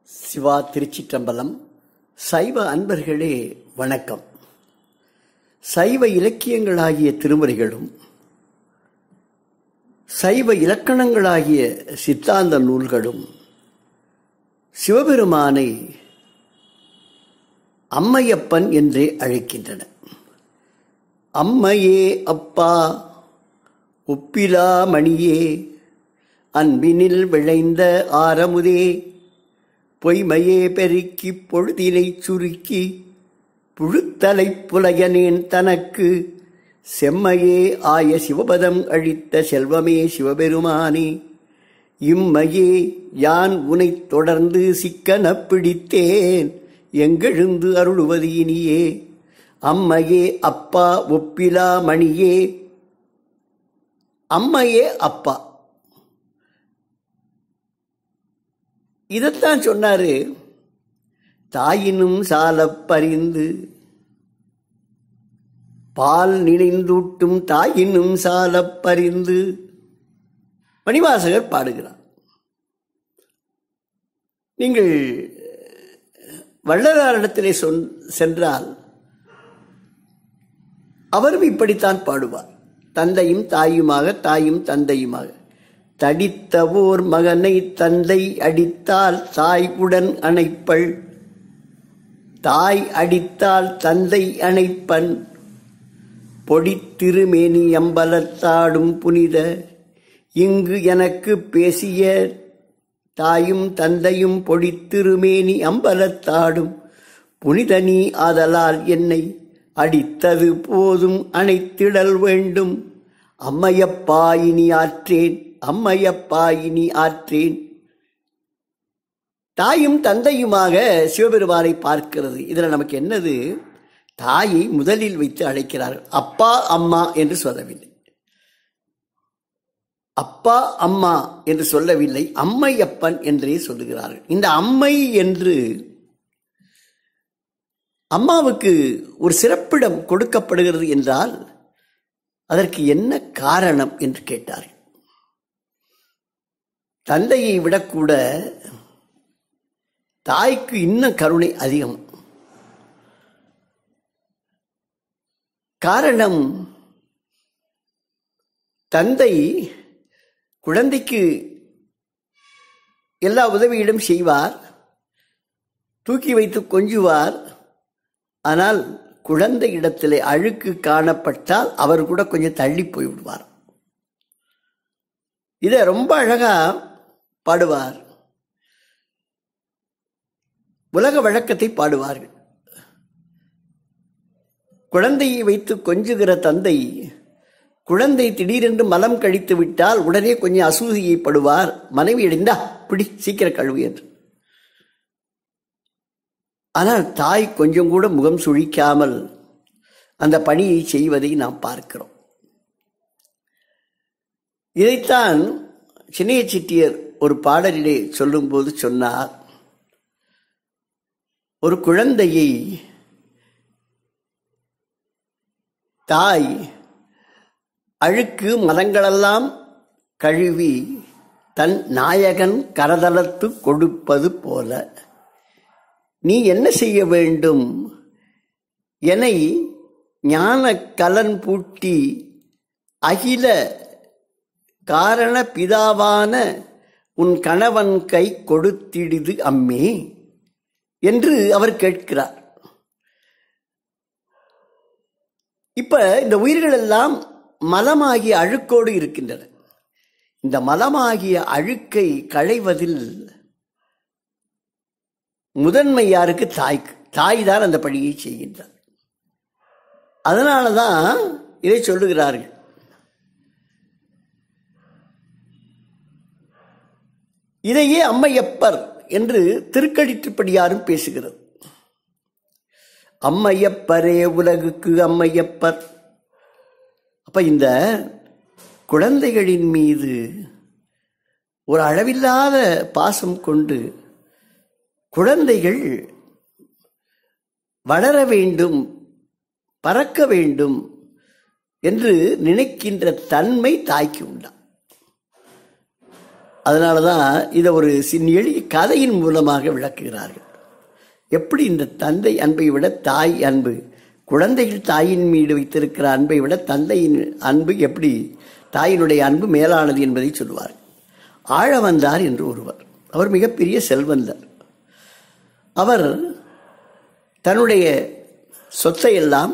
சிவா திருச்சிற்றம்பலம் சைவ அன்பர்களே வணக்கம் சைவ இலக்கியங்களாகிய திருமுறைகளும் சைவ இலக்கணங்களாகிய சித்தாந்த நூல்களும் சிவபெருமானை அம்மையப்பன் என்றே அழைக்கின்றன அம்மையே அப்பா ஒப்பிலா மணியே அன்பினில் விளைந்த ஆரமுதே பொய்மையே பெருக்கி பொழுதினைச் சுருக்கி புழுத்தலை புலையனேன் தனக்கு செம்மையே ஆய சிவபதம் அழித்த செல்வமே சிவபெருமானே இம்மையே யான் உனைத் தொடர்ந்து சிக்கனப் பிடித்தேன் எங்கெழுந்து அருளுவது இனியே அம்மையே அப்பா ஒப்பிலா மணியே அம்மையே அப்பா இதைத்தான் சொன்னாரு தாயினும் சாலப் பரிந்து பால் நினைந்தூட்டும் தாயினும் சாலப் பரிந்து மணிவாசகர் பாடுகிறார் நீங்கள் வள்ளலாரிடத்திலே சொன் சென்றால் அவரும் இப்படித்தான் பாடுவார் தந்தையும் தாயுமாக தாயும் தந்தையுமாக தடித்தவோர் மகனை தந்தை அடித்தால் தாய் உடன் அணைப்பள் தாய் அடித்தால் தந்தை அணைப்பன் பொடித்திருமேனி அம்பலத்தாடும் புனித இங்கு எனக்கு பேசிய தாயும் தந்தையும் பொடித்திருமேனி அம்பலத்தாடும் புனித நீ ஆதலால் என்னை அடித்தது போதும் அணைத்திடல் வேண்டும் அம்மையப்பா இனி ஆற்றேன் அம்மையப்பா இனி ஆற்றேன் தாயும் தந்தையுமாக சிவபெருமானை பார்க்கிறது இதுல நமக்கு என்னது தாயை முதலில் வைத்து அழைக்கிறார்கள் அப்பா அம்மா என்று சொல்லவில்லை அப்பா அம்மா என்று சொல்லவில்லை அம்மையப்பன் என்றே சொல்லுகிறார்கள் இந்த அம்மை என்று அம்மாவுக்கு ஒரு சிறப்பிடம் கொடுக்கப்படுகிறது என்றால் அதற்கு என்ன காரணம் என்று கேட்டார்கள் தந்தையை விடக்கூட தாய்க்கு இன்னும் கருணை அதிகம் காரணம் தந்தை குழந்தைக்கு எல்லா உதவியிடம் செய்வார் தூக்கி வைத்து கொஞ்சுவார் ஆனால் குழந்தை இடத்திலே அழுக்கு காணப்பட்டால் அவர் கூட கொஞ்சம் தள்ளி போய் விடுவார் இதை ரொம்ப அழகா பாடுவார் உலக வழக்கத்தை பாடுவார்கள் குழந்தையை வைத்து கொஞ்சுகிற தந்தை குழந்தை திடீரென்று மலம் கழித்து விட்டால் உடனே கொஞ்சம் அசூசியை படுவார் மனைவி அடைந்தா பிடி சீக்கிரம் கழுவு என்று ஆனால் தாய் கொஞ்சம் கூட முகம் சுழிக்காமல் அந்த பணியை செய்வதை நாம் பார்க்கிறோம் இதைத்தான் சின்னைய சிட்டியர் ஒரு பாடலிலே சொல்லும்போது சொன்னார் ஒரு குழந்தையை தாய் அழுக்கு மலங்களெல்லாம் கழுவி தன் நாயகன் கரதலத்து கொடுப்பது போல நீ என்ன செய்ய வேண்டும் என்னை ஞான கலன் பூட்டி அகில காரண பிதாவான உன் கணவன் கை கொடுத்திடுது அம்மே என்று அவர் கேட்கிறார் இப்ப இந்த உயிர்கள் எல்லாம் மலமாகிய அழுக்கோடு இருக்கின்றன இந்த மலமாகிய அழுக்கை களைவதில் முதன்மை யாருக்கு தாய்க்கு தாய் தான் அந்த பணியை செய்கின்றார் அதனால தான் இதை சொல்லுகிறார்கள் இதையே அம்மையப்பர் என்று திருக்கடிட்டுப்படியாரும் பேசுகிறது அம்மையப்பரே உலகுக்கு அம்மையப்பர் அப்ப இந்த குழந்தைகளின் மீது ஒரு அளவில்லாத பாசம் கொண்டு குழந்தைகள் வளர வேண்டும் பறக்க வேண்டும் என்று நினைக்கின்ற தன்மை தாய்க்கு உண்டாம் அதனால தான் இதை ஒரு சின் எளிய கதையின் மூலமாக விளக்குகிறார்கள் எப்படி இந்த தந்தை அன்பை விட தாய் அன்பு குழந்தைகள் தாயின் மீது வைத்திருக்கிற அன்பை விட தந்தையின் அன்பு எப்படி தாயினுடைய அன்பு மேலானது என்பதை சொல்வார் ஆழ வந்தார் என்று ஒருவர் அவர் மிகப்பெரிய செல்வந்தர் அவர் தன்னுடைய சொத்தை எல்லாம்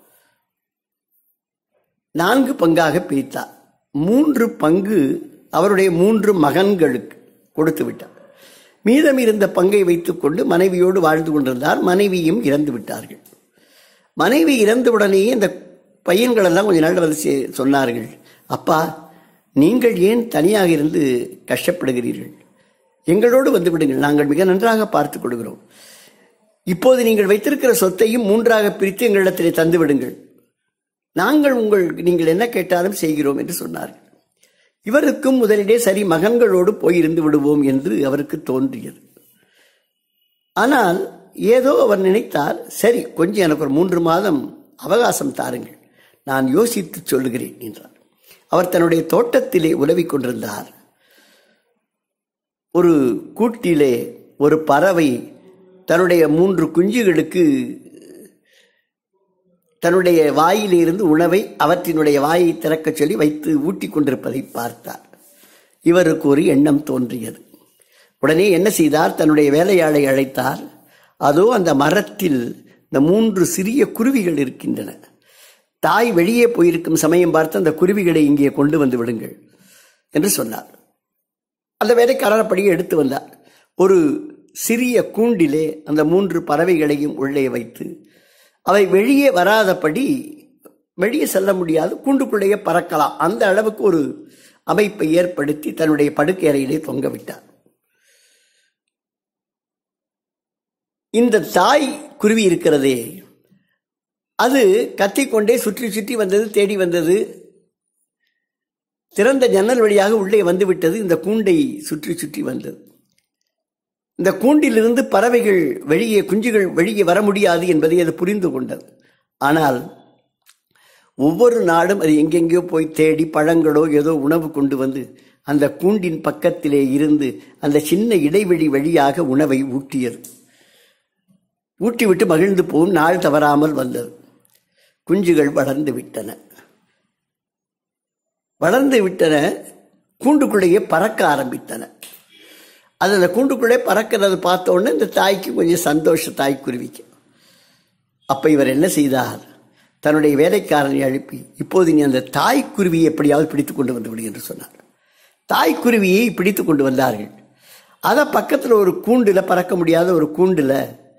நான்கு பங்காக பிரித்தார் மூன்று பங்கு அவருடைய மூன்று மகன்களுக்கு கொடுத்து விட்டார் மீதம் இருந்த பங்கை வைத்துக்கொண்டு மனைவியோடு வாழ்ந்து கொண்டிருந்தார் மனைவியும் இறந்து விட்டார்கள் மனைவி இறந்தவுடனேயே இந்த பையன்கள் எல்லாம் கொஞ்ச நாள் வந்து சே- சொன்னார்கள் அப்பா நீங்கள் ஏன் தனியாக இருந்து கஷ்டப்படுகிறீர்கள் எங்களோடு வந்து விடுங்கள் நாங்கள் மிக நன்றாக பார்த்துக் கொள்கிறோம் இப்போது நீங்கள் வைத்திருக்கிற சொத்தையும் மூன்றாக பிரித்து எங்களிடத்திலே தந்து விடுங்கள் நாங்கள் உங்கள் நீங்கள் என்ன கேட்டாலும் செய்கிறோம் என்று சொன்னார்கள் இவருக்கும் முதலிலே சரி மகன்களோடு போயிருந்து விடுவோம் என்று அவருக்கு தோன்றியது ஆனால் ஏதோ அவர் நினைத்தார் சரி கொஞ்சம் எனக்கு ஒரு மூன்று மாதம் அவகாசம் தாருங்கள் நான் யோசித்து சொல்லுகிறேன் என்றார் அவர் தன்னுடைய தோட்டத்திலே உலவிக் கொண்டிருந்தார் ஒரு கூட்டிலே ஒரு பறவை தன்னுடைய மூன்று குஞ்சுகளுக்கு தன்னுடைய வாயிலிருந்து உணவை அவற்றினுடைய வாயை திறக்கச் சொல்லி வைத்து ஊட்டி கொண்டிருப்பதை பார்த்தார் இவருக்கு ஒரு எண்ணம் தோன்றியது உடனே என்ன செய்தார் தன்னுடைய வேலையாளை அழைத்தார் அதோ அந்த மரத்தில் இந்த மூன்று சிறிய குருவிகள் இருக்கின்றன தாய் வெளியே போயிருக்கும் சமயம் பார்த்து அந்த குருவிகளை இங்கே கொண்டு வந்து விடுங்கள் என்று சொன்னார் அந்த வேலைக்காரர் அப்படியே எடுத்து வந்தார் ஒரு சிறிய கூண்டிலே அந்த மூன்று பறவைகளையும் உள்ளே வைத்து அவை வெளியே வராதபடி வெளியே செல்ல முடியாது கூண்டுக்குள்ளேயே பறக்கலாம் அந்த அளவுக்கு ஒரு அமைப்பை ஏற்படுத்தி தன்னுடைய படுக்கை அறையிலே தொங்க விட்டார் இந்த தாய் குருவி இருக்கிறதே அது கத்திக்கொண்டே சுற்றி சுற்றி வந்தது தேடி வந்தது திறந்த ஜன்னல் வழியாக உள்ளே வந்துவிட்டது இந்த கூண்டை சுற்றி சுற்றி வந்தது இந்த கூண்டிலிருந்து பறவைகள் வெளியே குஞ்சுகள் வெளியே வர முடியாது என்பதை அது புரிந்து கொண்டது ஆனால் ஒவ்வொரு நாடும் அது எங்கெங்கேயோ போய் தேடி பழங்களோ ஏதோ உணவு கொண்டு வந்து அந்த கூண்டின் பக்கத்திலே இருந்து அந்த சின்ன இடைவெளி வழியாக உணவை ஊட்டியது ஊட்டிவிட்டு மகிழ்ந்து போகும் நாள் தவறாமல் வந்தது குஞ்சுகள் வளர்ந்து விட்டன வளர்ந்து விட்டன கூண்டுக்குள்ளேயே பறக்க ஆரம்பித்தன அது அந்த கூண்டுக்குள்ளே பறக்கிறத பார்த்த உடனே இந்த தாய்க்கு கொஞ்சம் சந்தோஷ தாய்க்குருவிக்கு அப்ப இவர் என்ன செய்தார் தன்னுடைய வேலைக்காரனை அழுப்பி இப்போது நீ அந்த தாய்க்குருவியை எப்படியாவது பிடித்து கொண்டு வந்து விடு என்று சொன்னார் தாய்க்குருவியை பிடித்து கொண்டு வந்தார்கள் அதை பக்கத்தில் ஒரு கூண்டில் பறக்க முடியாத ஒரு கூண்டில்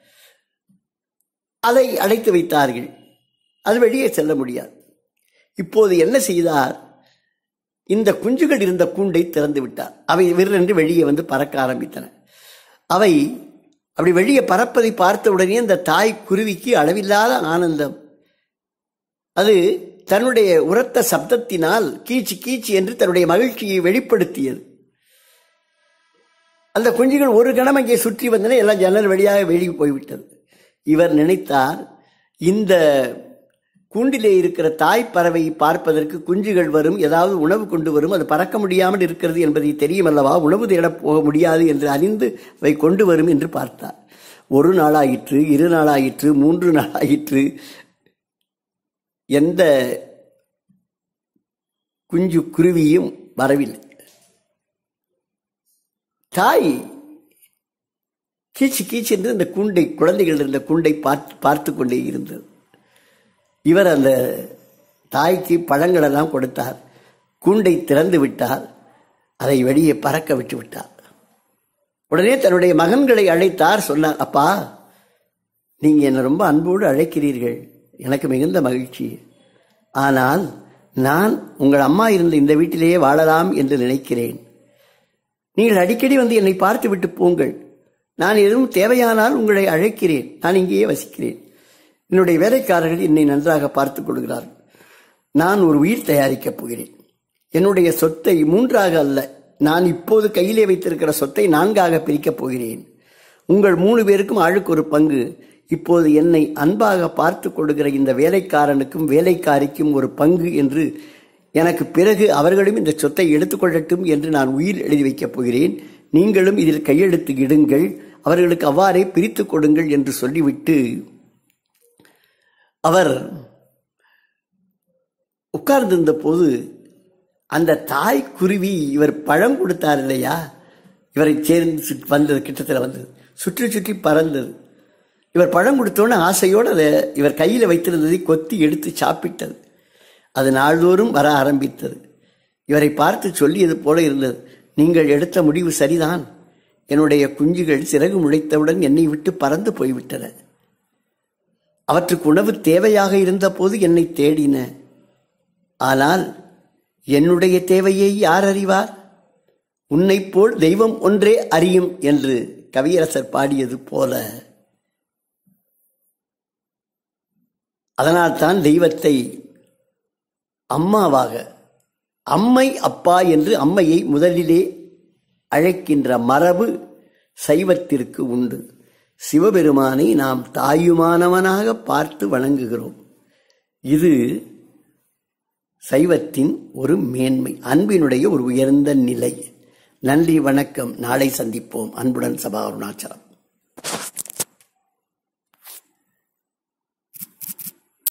அதை அடைத்து வைத்தார்கள் அது வெளியே செல்ல முடியாது இப்போது என்ன செய்தார் இந்த குஞ்சுகள் இருந்த கூண்டை திறந்து விட்டார் அவை விற்றென்று வெளியே வந்து பறக்க ஆரம்பித்தன அவை அப்படி வெளியே பறப்பதை பார்த்த உடனே அந்த தாய் குருவிக்கு அளவில்லாத ஆனந்தம் அது தன்னுடைய உரத்த சப்தத்தினால் கீச்சு கீச்சு என்று தன்னுடைய மகிழ்ச்சியை வெளிப்படுத்தியது அந்த குஞ்சுகள் ஒரு கணம் அங்கே சுற்றி வந்தன எல்லாம் ஜன்னல் வழியாக வெளியே போய்விட்டது இவர் நினைத்தார் இந்த கூண்டிலே இருக்கிற தாய் பறவை பார்ப்பதற்கு குஞ்சுகள் வரும் ஏதாவது உணவு கொண்டு வரும் அது பறக்க முடியாமல் இருக்கிறது என்பதை தெரியும் அல்லவா உணவு தேடப் போக முடியாது என்று அறிந்து அவை கொண்டு வரும் என்று பார்த்தார் ஒரு நாளாயிற்று இரு நாளாயிற்று மூன்று நாளாயிற்று எந்த குஞ்சு குருவியும் வரவில்லை தாய் கீச்சு கீச்சு என்று அந்த கூண்டை குழந்தைகள் இருந்த கூண்டை பார்த்து பார்த்து கொண்டே இருந்தது இவர் அந்த தாய்க்கு பழங்கள் எல்லாம் கொடுத்தார் கூண்டை திறந்து விட்டார் அதை வெளியே பறக்க விட்டு விட்டார் உடனே தன்னுடைய மகன்களை அழைத்தார் சொன்னார் அப்பா நீங்க என்னை ரொம்ப அன்போடு அழைக்கிறீர்கள் எனக்கு மிகுந்த மகிழ்ச்சி ஆனால் நான் உங்கள் அம்மா இருந்த இந்த வீட்டிலேயே வாழலாம் என்று நினைக்கிறேன் நீங்கள் அடிக்கடி வந்து என்னை பார்த்து விட்டு போங்கள் நான் எதுவும் தேவையானால் உங்களை அழைக்கிறேன் நான் இங்கேயே வசிக்கிறேன் என்னுடைய வேலைக்காரர்கள் என்னை நன்றாக பார்த்துக் கொள்கிறார்கள் நான் ஒரு உயிர் தயாரிக்கப் போகிறேன் என்னுடைய சொத்தை மூன்றாக அல்ல நான் இப்போது கையிலே வைத்திருக்கிற சொத்தை நான்காக பிரிக்கப் போகிறேன் உங்கள் மூணு பேருக்கும் ஆளுக்கு ஒரு பங்கு இப்போது என்னை அன்பாக பார்த்து கொள்கிற இந்த வேலைக்காரனுக்கும் வேலைக்காரிக்கும் ஒரு பங்கு என்று எனக்கு பிறகு அவர்களும் இந்த சொத்தை எடுத்துக்கொள்ளட்டும் என்று நான் உயிர் எழுதி வைக்கப் போகிறேன் நீங்களும் இதில் கையெழுத்து இடுங்கள் அவர்களுக்கு அவ்வாறே பிரித்துக் கொடுங்கள் என்று சொல்லிவிட்டு அவர் உட்கார்ந்திருந்த போது அந்த தாய் குருவி இவர் பழம் கொடுத்தார் இல்லையா இவரை சேர்ந்து சுற்றி வந்தது கிட்டத்தில் வந்தது சுற்றி சுற்றி பறந்தது இவர் பழம் கொடுத்தோன்னு ஆசையோடு அதை இவர் கையில் வைத்திருந்ததை கொத்தி எடுத்து சாப்பிட்டது அது நாள்தோறும் வர ஆரம்பித்தது இவரை பார்த்து சொல்லியது போல இருந்தது நீங்கள் எடுத்த முடிவு சரிதான் என்னுடைய குஞ்சுகள் சிறகு முளைத்தவுடன் என்னை விட்டு பறந்து போய்விட்டன அவற்றுக்கு உணவு தேவையாக இருந்தபோது என்னை தேடின ஆனால் என்னுடைய தேவையை யார் அறிவார் உன்னைப் போல் தெய்வம் ஒன்றே அறியும் என்று கவியரசர் பாடியது போல அதனால்தான் தெய்வத்தை அம்மாவாக அம்மை அப்பா என்று அம்மையை முதலிலே அழைக்கின்ற மரபு சைவத்திற்கு உண்டு சிவபெருமானை நாம் தாயுமானவனாக பார்த்து வணங்குகிறோம் இது சைவத்தின் ஒரு மேன்மை அன்பினுடைய ஒரு உயர்ந்த நிலை நன்றி வணக்கம் நாளை சந்திப்போம் அன்புடன் சபா அருணாச்சலம்